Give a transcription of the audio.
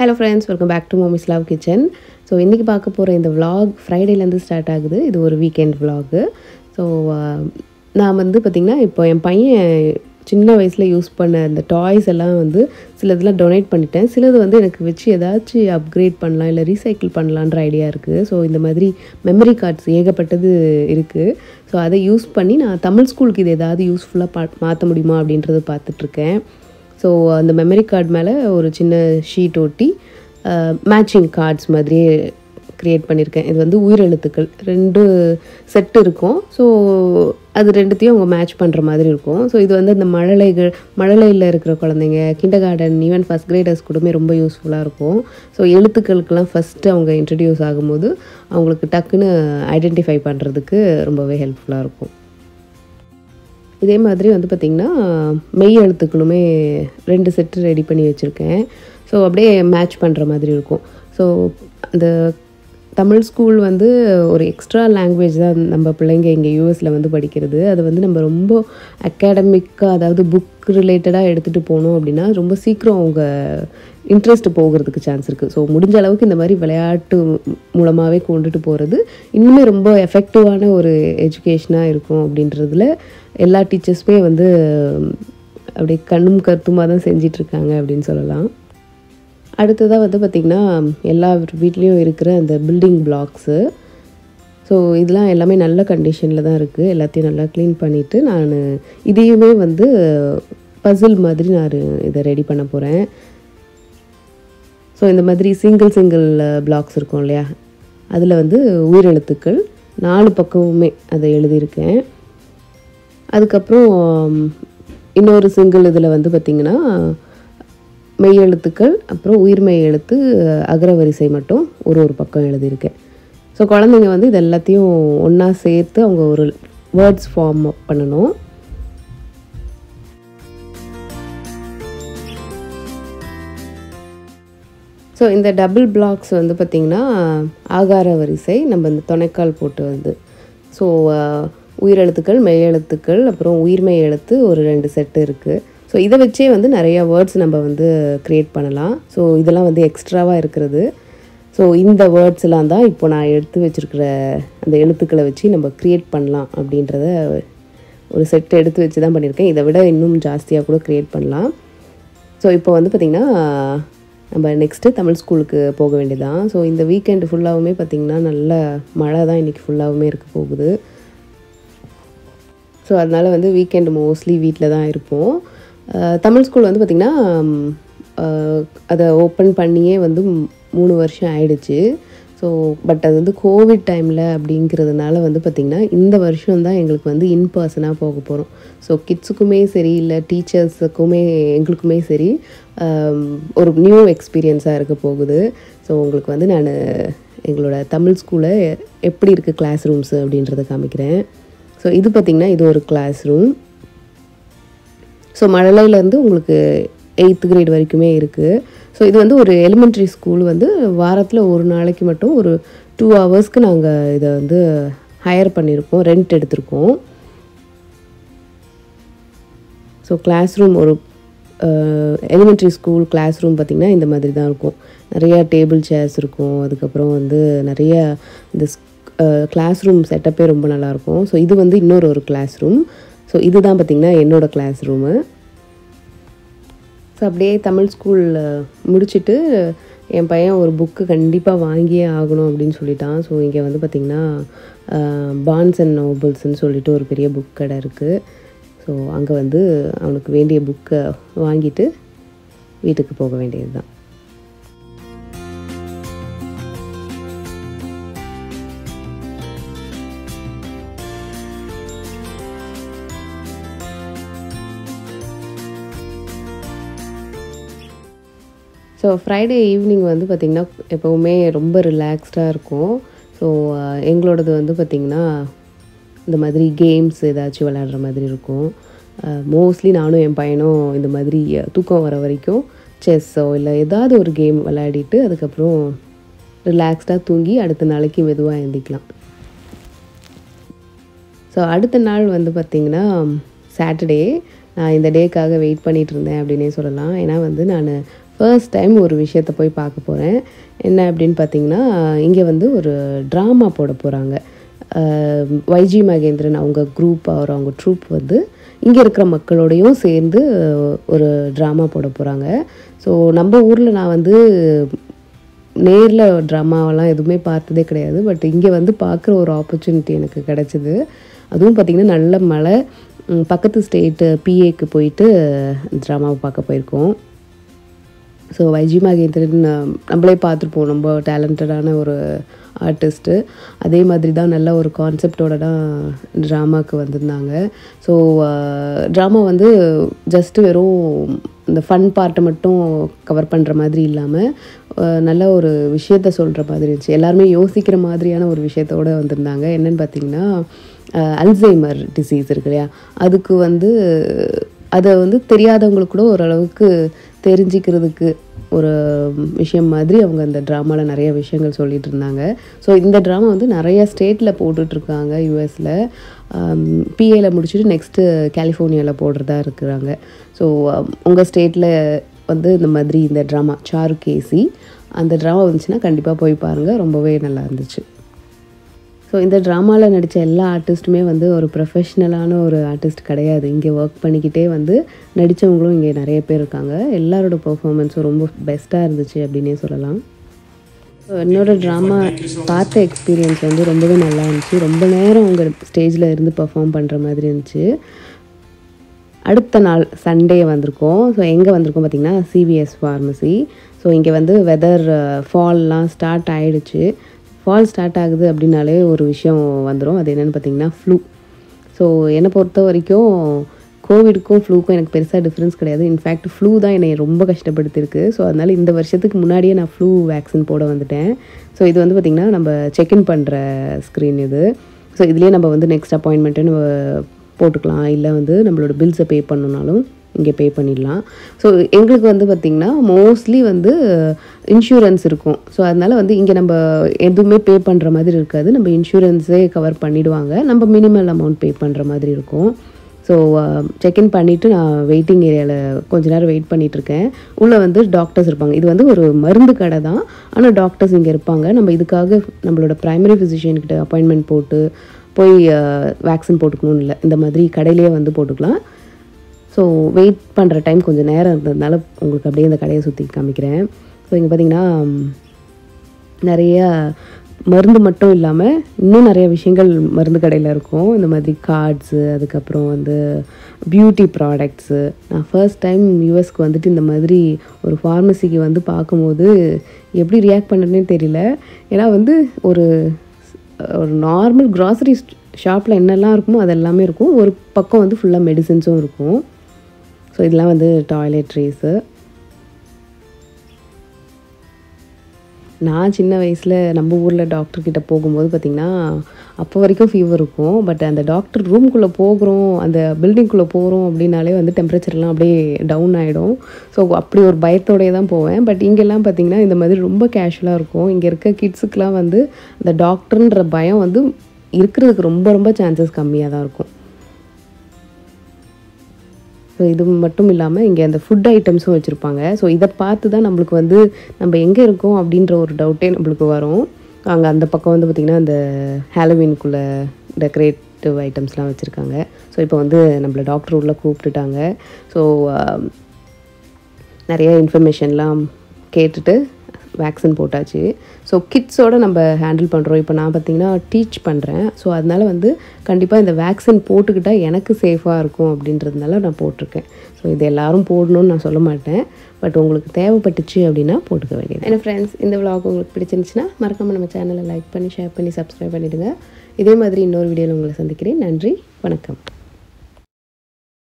hello friends welcome back to mommy's love kitchen so இன்றைக்கி பார்க்க போகிற இந்த vlog ஃப்ரைடேலேருந்து ஸ்டார்ட் ஆகுது இது ஒரு வீக்கெண்ட் vlog ஸோ நான் வந்து பார்த்திங்கன்னா இப்போ என் பையன் சின்ன வயசில் யூஸ் பண்ண இந்த டாய்ஸ் எல்லாம் வந்து சிலதெல்லாம் டொனேட் பண்ணிட்டேன் சிலது வந்து எனக்கு வச்சு ஏதாச்சும் அப்கிரேட் பண்ணலாம் இல்லை ரீசைக்கிள் பண்ணலான்ற ஐடியா இருக்குது ஸோ இந்த மாதிரி மெமரி கார்ட்ஸ் ஏகப்பட்டது இருக்குது ஸோ அதை யூஸ் பண்ணி நான் தமிழ் ஸ்கூலுக்கு இது ஏதாவது யூஸ்ஃபுல்லாக பா மாற்ற முடியுமா அப்படின்றத பார்த்துட்ருக்கேன் ஸோ அந்த மெமரி கார்டு மேலே ஒரு சின்ன ஷீட் ஒட்டி மேட்சிங் கார்ட்ஸ் மாதிரியே க்ரியேட் பண்ணியிருக்கேன் இது வந்து உயிரெழுத்துக்கள் ரெண்டு செட் இருக்கும் ஸோ அது ரெண்டுத்தையும் அவங்க மேட்ச் பண்ணுற மாதிரி இருக்கும் ஸோ இது வந்து இந்த மழலைகள் மழலையில் இருக்கிற குழந்தைங்க kindergarten even first graders கூடமே ரொம்ப யூஸ்ஃபுல்லாக இருக்கும் ஸோ எழுத்துக்களுக்கெல்லாம் ஃபஸ்ட்டு அவங்க இன்ட்ரடியூஸ் ஆகும்போது அவங்களுக்கு டக்குன்னு ஐடென்டிஃபை பண்ணுறதுக்கு ரொம்பவே ஹெல்ப்ஃபுல்லாக இருக்கும் இதே மாதிரி வந்து பார்த்திங்கன்னா மெய் எழுத்துக்களுமே ரெண்டு செட்டு ரெடி பண்ணி வச்சுருக்கேன் ஸோ அப்படியே மேட்ச் பண்ணுற மாதிரி இருக்கும் ஸோ அந்த தமிழ் ஸ்கூல் வந்து ஒரு எக்ஸ்ட்ரா லாங்குவேஜ் தான் நம்ம பிள்ளைங்க இங்கே யூஎஸில் வந்து படிக்கிறது அது வந்து நம்ம ரொம்ப அகாடமிக்காக அதாவது புக் ரிலேட்டடாக எடுத்துகிட்டு போனோம் அப்படின்னா ரொம்ப சீக்கிரம் அவங்க இன்ட்ரெஸ்ட் போகிறதுக்கு சான்ஸ் இருக்குது ஸோ முடிஞ்ச அளவுக்கு இந்த மாதிரி விளையாட்டு மூலமாகவே கொண்டுட்டு போகிறது இன்னுமே ரொம்ப எஃபெக்டிவான ஒரு எஜுகேஷனாக இருக்கும் அப்படின்றதுல எல்லா டீச்சர்ஸுமே வந்து அப்படியே கண்ணும் கருத்துமாக தான் செஞ்சிட்ருக்காங்க அப்படின்னு சொல்லலாம் அடுத்ததாக வந்து பார்த்திங்கன்னா எல்லா வீட்லேயும் இருக்கிற அந்த பில்டிங் பிளாக்ஸு ஸோ இதெல்லாம் எல்லாமே நல்ல கண்டிஷனில் தான் இருக்குது எல்லாத்தையும் நல்லா க்ளீன் பண்ணிவிட்டு நான் இதையுமே வந்து பசில் மாதிரி நான் இதை ரெடி பண்ண போகிறேன் ஸோ இந்த மாதிரி சிங்கிள் சிங்கிள் பிளாக்ஸ் இருக்கும் இல்லையா அதில் வந்து உயிரெழுத்துக்கள் நாலு பக்கமுமே அதை எழுதியிருக்கேன் அதுக்கப்புறம் இன்னொரு சிங்கிள் இதில் வந்து பார்த்திங்கன்னா மெய் எழுத்துக்கள் அப்புறம் உயிர்மெய் எழுத்து அகரவரிசை மட்டும் ஒரு ஒரு பக்கம் எழுதியிருக்கேன் ஸோ குழந்தைங்க வந்து இது எல்லாத்தையும் ஒன்றா சேர்த்து அவங்க ஒரு வேர்ட்ஸ் ஃபார்ம் பண்ணணும் ஸோ இந்த டபுள் பிளாக்ஸ் வந்து பார்த்திங்கன்னா ஆகார வரிசை நம்ம இந்த துணைக்கால் போட்டு வந்து ஸோ உயிரெழுத்துக்கள் மெய் எழுத்துக்கள் அப்புறம் உயிர்மெய் எழுத்து ஒரு ரெண்டு செட்டு இருக்குது ஸோ இதை வச்சே வந்து நிறைய வேர்ட்ஸ் நம்ம வந்து க்ரியேட் பண்ணலாம் ஸோ இதெல்லாம் வந்து எக்ஸ்ட்ராவாக இருக்கிறது ஸோ இந்த வேர்ட்ஸ் எல்லாம் தான் இப்போ நான் எடுத்து வச்சுருக்கிற அந்த எழுத்துக்களை வச்சு நம்ம க்ரியேட் பண்ணலாம் அப்படின்றத ஒரு செட் எடுத்து வச்சு தான் பண்ணியிருக்கேன் இதை விட இன்னும் ஜாஸ்தியாக கூட க்ரியேட் பண்ணலாம் ஸோ இப்போ வந்து பார்த்திங்கன்னா நம்ம நெக்ஸ்ட்டு தமிழ் ஸ்கூலுக்கு போக வேண்டியதான் ஸோ இந்த வீக்கெண்டு ஃபுல்லாகவுமே பார்த்திங்கன்னா நல்ல மழை தான் இன்றைக்கி ஃபுல்லாகவுமே இருக்க போகுது ஸோ அதனால் வந்து வீக்கெண்டு மோஸ்ட்லி வீட்டில் தான் இருப்போம் தமிழ் ஸ்கூல் வந்து பார்த்திங்கன்னா அதை ஓப்பன் பண்ணியே வந்து மூணு வருஷம் ஆயிடுச்சு ஸோ பட் அது வந்து கோவிட் டைமில் அப்படிங்கிறதுனால வந்து பார்த்திங்கன்னா இந்த வருஷம் தான் எங்களுக்கு வந்து இன் பர்சனாக போக போகிறோம் ஸோ கிட்ஸுக்குமே சரி இல்லை டீச்சர்ஸுக்குமே எங்களுக்குமே சரி ஒரு நியூ எக்ஸ்பீரியன்ஸாக இருக்க போகுது ஸோ உங்களுக்கு வந்து நான் எங்களோட தமிழ் ஸ்கூலை எப்படி இருக்குது கிளாஸ் ரூம்ஸு அப்படின்றத காமிக்கிறேன் ஸோ இது பார்த்திங்கன்னா இது ஒரு கிளாஸ் ரூம் ஸோ மழலையிலேருந்து உங்களுக்கு எயித்து கிரேட் வரைக்குமே இருக்குது ஸோ இது வந்து ஒரு எலிமெண்ட்ரி ஸ்கூல் வந்து வாரத்தில் ஒரு நாளைக்கு மட்டும் ஒரு டூ ஹவர்ஸ்க்கு நாங்கள் இதை வந்து ஹையர் பண்ணியிருக்கோம் ரெண்ட் எடுத்திருக்கோம் ஸோ கிளாஸ் ரூம் ஒரு எலிமெண்ட்ரி ஸ்கூல் கிளாஸ் ரூம் பார்த்திங்கன்னா இந்த மாதிரி தான் இருக்கும் நிறையா டேபிள் சேர்ஸ் இருக்கும் அதுக்கப்புறம் வந்து நிறைய இந்த கிளாஸ் ரூம் செட்டப்பே ரொம்ப நல்லாயிருக்கும் ஸோ இது வந்து இன்னொரு ஒரு கிளாஸ் ரூம் ஸோ இதுதான் பார்த்திங்கன்னா என்னோடய கிளாஸ் ரூமு ஸோ அப்படியே தமிழ் ஸ்கூல் முடிச்சுட்டு என் பையன் ஒரு புக்கு கண்டிப்பாக வாங்கியே ஆகணும் அப்படின்னு சொல்லிட்டான் ஸோ இங்கே வந்து பார்த்திங்கன்னா பான்ஸ் அண்ட் நோபல்ஸ்ன்னு சொல்லிட்டு ஒரு பெரிய புக் கடை இருக்குது ஸோ அங்கே வந்து அவனுக்கு வேண்டிய புக்கை வாங்கிட்டு வீட்டுக்கு போக வேண்டியது தான் ஸோ ஃப்ரைடே ஈவினிங் வந்து பார்த்திங்கன்னா எப்போவுமே ரொம்ப ரிலாக்ஸ்டாக இருக்கும் ஸோ எங்களோடது வந்து பார்த்திங்கன்னா இந்த மாதிரி கேம்ஸ் ஏதாச்சும் விளையாடுற மாதிரி இருக்கும் மோஸ்ட்லி நானும் என் பையனும் இந்த மாதிரி தூக்கம் வர வரைக்கும் செஸ்ஸோ இல்லை ஏதாவது ஒரு கேம் விளையாடிட்டு அதுக்கப்புறம் ரிலாக்ஸ்டாக தூங்கி அடுத்த நாளைக்கு மெதுவாக எழுந்திக்கலாம் ஸோ அடுத்த நாள் வந்து பார்த்திங்கன்னா சாட்டர்டே நான் இந்த டேக்காக வெயிட் பண்ணிகிட்டு இருந்தேன் அப்படின்னே சொல்லலாம் ஏன்னா வந்து நான் ஃபர்ஸ்ட் டைம் ஒரு விஷயத்தை போய் பார்க்க போகிறேன் என்ன அப்படின்னு பார்த்தீங்கன்னா இங்கே வந்து ஒரு ட்ராமா போட போகிறாங்க வைஜி மகேந்திரன் அவங்க குரூப் அவர் அவங்க ட்ரூப் வந்து இங்கே இருக்கிற மக்களோடையும் சேர்ந்து ஒரு ட்ராமா போட போகிறாங்க ஸோ நம்ம ஊரில் நான் வந்து நேரில் ட்ராமாவெல்லாம் எதுவுமே பார்த்ததே கிடையாது பட் இங்கே வந்து பார்க்குற ஒரு ஆப்பர்ச்சுனிட்டி எனக்கு கிடச்சிது அதுவும் பார்த்திங்கன்னா நல்ல மழை ம், பக்கத்து ஸ்டேட்டு பிஏக்கு போயிட்டு ட்ராமாவை பார்க்க போயிருக்கோம் ஸோ வைஜி மகேந்திரன் அஹ், நம்மளே பார்த்துருப்போம் ரொம்ப டேலண்டடான ஒரு ஆர்டிஸ்ட்டு அதே மாதிரி தான் நல்ல ஒரு கான்செப்டோட தான் ட்ராமாவுக்கு வந்திருந்தாங்க ஸோ ட்ராமா வந்து ஜஸ்ட்டு வெறும் இந்த ஃபன் பார்ட்டை மட்டும் கவர் பண்ணுற மாதிரி இல்லாமல் நல்ல ஒரு விஷயத்த சொல்கிற மாதிரி இருந்துச்சு எல்லாருமே யோசிக்கிற மாதிரியான ஒரு விஷயத்தோட வந்திருந்தாங்க என்னன்னு பார்த்தீங்கன்னா அல்சைமர் டிசீஸ் இருக்கு இல்லையா அதுக்கு வந்து அதை வந்து தெரியாதவங்களுக்கு கூட ஓரளவுக்கு தெரிஞ்சிக்கிறதுக்கு ஒரு விஷயம் மாதிரி அவங்க அந்த ட்ராமாவில் நிறைய விஷயங்கள் சொல்லிட்டு இருந்தாங்க ஸோ இந்த ட்ராமா வந்து நிறைய ஸ்டேட்டில் போட்டுட்ருக்காங்க யூஎஸில் பிஏல முடிச்சுட்டு நெக்ஸ்ட்டு கலிஃபோர்னியாவில் போடுறதா இருக்கிறாங்க ஸோ உங்கள் ஸ்டேட்டில் வந்து இந்த மாதிரி இந்த ட்ராமா சாரு கேசி அந்த ட்ராமா வந்துச்சுன்னா கண்டிப்பாக போய் பாருங்கள் ரொம்பவே நல்லா இருந்துச்சு ஸோ இந்த ட்ராமாவில் நடித்த எல்லா ஆர்டிஸ்ட்டுமே வந்து ஒரு ப்ரொஃபஷ்னலான ஒரு ஆர்டிஸ்ட் கிடையாது இங்கே ஒர்க் பண்ணிக்கிட்டே வந்து நடித்தவங்களும் இங்கே நிறைய பேர் இருக்காங்க எல்லாரோட பெர்ஃபார்மன்ஸும் ரொம்ப பெஸ்ட்டாக இருந்துச்சு அப்படின்னே சொல்லலாம் ஸோ என்னோட ட்ராமா பார்த்த எக்ஸ்பீரியன்ஸ் வந்து ரொம்பவே நல்லா இருந்துச்சு ரொம்ப நேரம் அவங்க ஸ்டேஜில் இருந்து பெர்ஃபார்ம் பண்ணுற மாதிரி இருந்துச்சு அடுத்த நாள் சண்டே வந்திருக்கோம் ஸோ எங்கே வந்திருக்கோம் பார்த்திங்கன்னா சிவிஎஸ் ஃபார்மசி ஸோ இங்கே வந்து வெதர் ஃபால்லாம் ஸ்டார்ட் ஆயிடுச்சு ஃபால் ஸ்டார்ட் ஆகுது அப்படின்னாலே ஒரு விஷயம் வந்துடும் அது என்னென்னு பார்த்தீங்கன்னா ஃப்ளூ ஸோ என்னை பொறுத்த வரைக்கும் கோவிடுக்கும் ஃப்ளூக்கும் எனக்கு பெருசாக டிஃப்ரென்ஸ் கிடையாது இன்ஃபேக்ட் ஃப்ளூ தான் என்னை ரொம்ப கஷ்டப்படுத்திருக்கு ஸோ அதனால் இந்த வருஷத்துக்கு முன்னாடியே நான் ஃப்ளூ வேக்சின் போட வந்துட்டேன் ஸோ இது வந்து பார்த்திங்கன்னா நம்ம செக்இன் பண்ணுற ஸ்க்ரீன் இது ஸோ இதுலேயே நம்ம வந்து நெக்ஸ்ட் அப்பாயின்மெண்ட்டு நம்ம போட்டுக்கலாம் இல்லை வந்து நம்மளோட பில்ஸை பே பண்ணணுனாலும் இங்கே பே பண்ணிடலாம் ஸோ எங்களுக்கு வந்து பார்த்திங்கன்னா மோஸ்ட்லி வந்து இன்சூரன்ஸ் இருக்கும் ஸோ அதனால் வந்து இங்கே நம்ம எதுவுமே பே பண்ணுற மாதிரி இருக்காது நம்ம இன்சூரன்ஸே கவர் பண்ணிடுவாங்க நம்ம மினிமல் அமௌண்ட் பே பண்ணுற மாதிரி இருக்கும் ஸோ செக்இன் பண்ணிவிட்டு நான் வெயிட்டிங் ஏரியாவில் கொஞ்ச நேரம் வெயிட் பண்ணிட்டு இருக்கேன் உள்ளே வந்து டாக்டர்ஸ் இருப்பாங்க இது வந்து ஒரு மருந்து கடை தான் ஆனால் டாக்டர்ஸ் இங்கே இருப்பாங்க நம்ம இதுக்காக நம்மளோட ப்ரைமரி ஃபிசிஷியன்கிட்ட அப்பாயின்மெண்ட் போட்டு போய் வேக்சின் போட்டுக்கணும்னு இல்லை இந்த மாதிரி கடையிலேயே வந்து போட்டுக்கலாம் ஸோ வெயிட் பண்ணுற டைம் கொஞ்சம் நேரம் இருந்ததுனால உங்களுக்கு அப்படியே இந்த கடையை சுற்றி காமிக்கிறேன் ஸோ இங்கே பார்த்தீங்கன்னா ம், நிறைய மருந்து மட்டும் இல்லாமல் இன்னும் நிறைய விஷயங்கள் மருந்து கடையில் இருக்கும் இந்த மாதிரி கார்ட்ஸு அதுக்கப்புறம் வந்து பியூட்டி ப்ராடக்ட்ஸு நான் ஃபர்ஸ்ட் டைம் யூஎஸ்க்கு வந்துட்டு இந்த மாதிரி ஒரு ஃபார்மசிக்கு வந்து பார்க்கும்போது எப்படி ரியாக்ட் பண்ணுறேனே தெரியல ஏன்னா வந்து ஒரு ஒரு நார்மல் க்ராசரி ஷாப்பில் என்னெல்லாம் இருக்குமோ அது எல்லாமே இருக்கும் ஒரு பக்கம் வந்து ஃபுல்லாக மெடிசின்ஸும் இருக்கும் ஸோ இதெல்லாம் வந்து டாய்லெட்ரிஸு நான் சின்ன வயசில் நம்ம ஊரில் டாக்டர்கிட்ட போகும்போது பார்த்திங்கன்னா அப்போ வரைக்கும் ஃபீவர் இருக்கும் பட் அந்த டாக்டர் ரூம்குள்ளே போகிறோம் அந்த பில்டிங்குள்ளே போகிறோம் அப்படின்னாலே வந்து டெம்பரேச்சர்லாம் அப்படியே டவுன் ஆகிடும் ஸோ அப்படி ஒரு பயத்தோடயே தான் போவேன் பட் இங்கெல்லாம் பார்த்திங்கன்னா இந்த மாதிரி ரொம்ப கேஷுவலாக இருக்கும் இங்கே இருக்க கிட்ஸுக்கெலாம் வந்து அந்த டாக்டர்ன்ற பயம் வந்து இருக்கிறதுக்கு ரொம்ப ரொம்ப சான்சஸ் கம்மியாக தான் இருக்கும் ஸோ இது மட்டும் இல்லாமல் இங்கே அந்த ஃபுட் ஐட்டம்ஸும் வச்சுருப்பாங்க ஸோ இதை பார்த்து தான் நம்மளுக்கு வந்து நம்ம எங்கே இருக்கோம் அப்படின்ற ஒரு டவுட்டே நம்மளுக்கு வரும் அங்கே அந்த பக்கம் வந்து பார்த்திங்கன்னா அந்த ஹாலோவீனுக்குள்ளே டெக்கரேட்டிவ் ஐட்டம்ஸ்லாம் வச்சுருக்காங்க ஸோ இப்போ வந்து நம்மளை டாக்டர் உள்ள கூப்பிட்டுட்டாங்க ஸோ நிறைய இன்ஃபர்மேஷன்லாம் கேட்டுட்டு வேக்சின் போட்டாச்சு ஸோ கிட்ஸோட நம்ம ஹேண்டில் பண்ணுறோம் இப்போ நான் பார்த்தீங்கன்னா டீச் பண்ணுறேன் ஸோ அதனால வந்து கண்டிப்பாக இந்த வேக்சின் போட்டுக்கிட்டால் எனக்கு சேஃபாக இருக்கும் அப்படின்றதுனால நான் போட்டிருக்கேன் ஸோ இது எல்லாரும் போடணும்னு நான் சொல்ல மாட்டேன் பட் உங்களுக்கு தேவைப்பட்டுச்சு அப்படின்னா போட்டுக்க வேண்டியது என்ன ஃப்ரெண்ட்ஸ் இந்த vlog உங்களுக்கு பிடிச்சிருந்துச்சுன்னா மறக்காமல் நம்ம சேனலை லைக் பண்ணி ஷேர் பண்ணி சப்ஸ்கிரைப் பண்ணிவிடுங்க இதே மாதிரி இன்னொரு வீடியோவில் உங்களை சந்திக்கிறேன் நன்றி வணக்கம்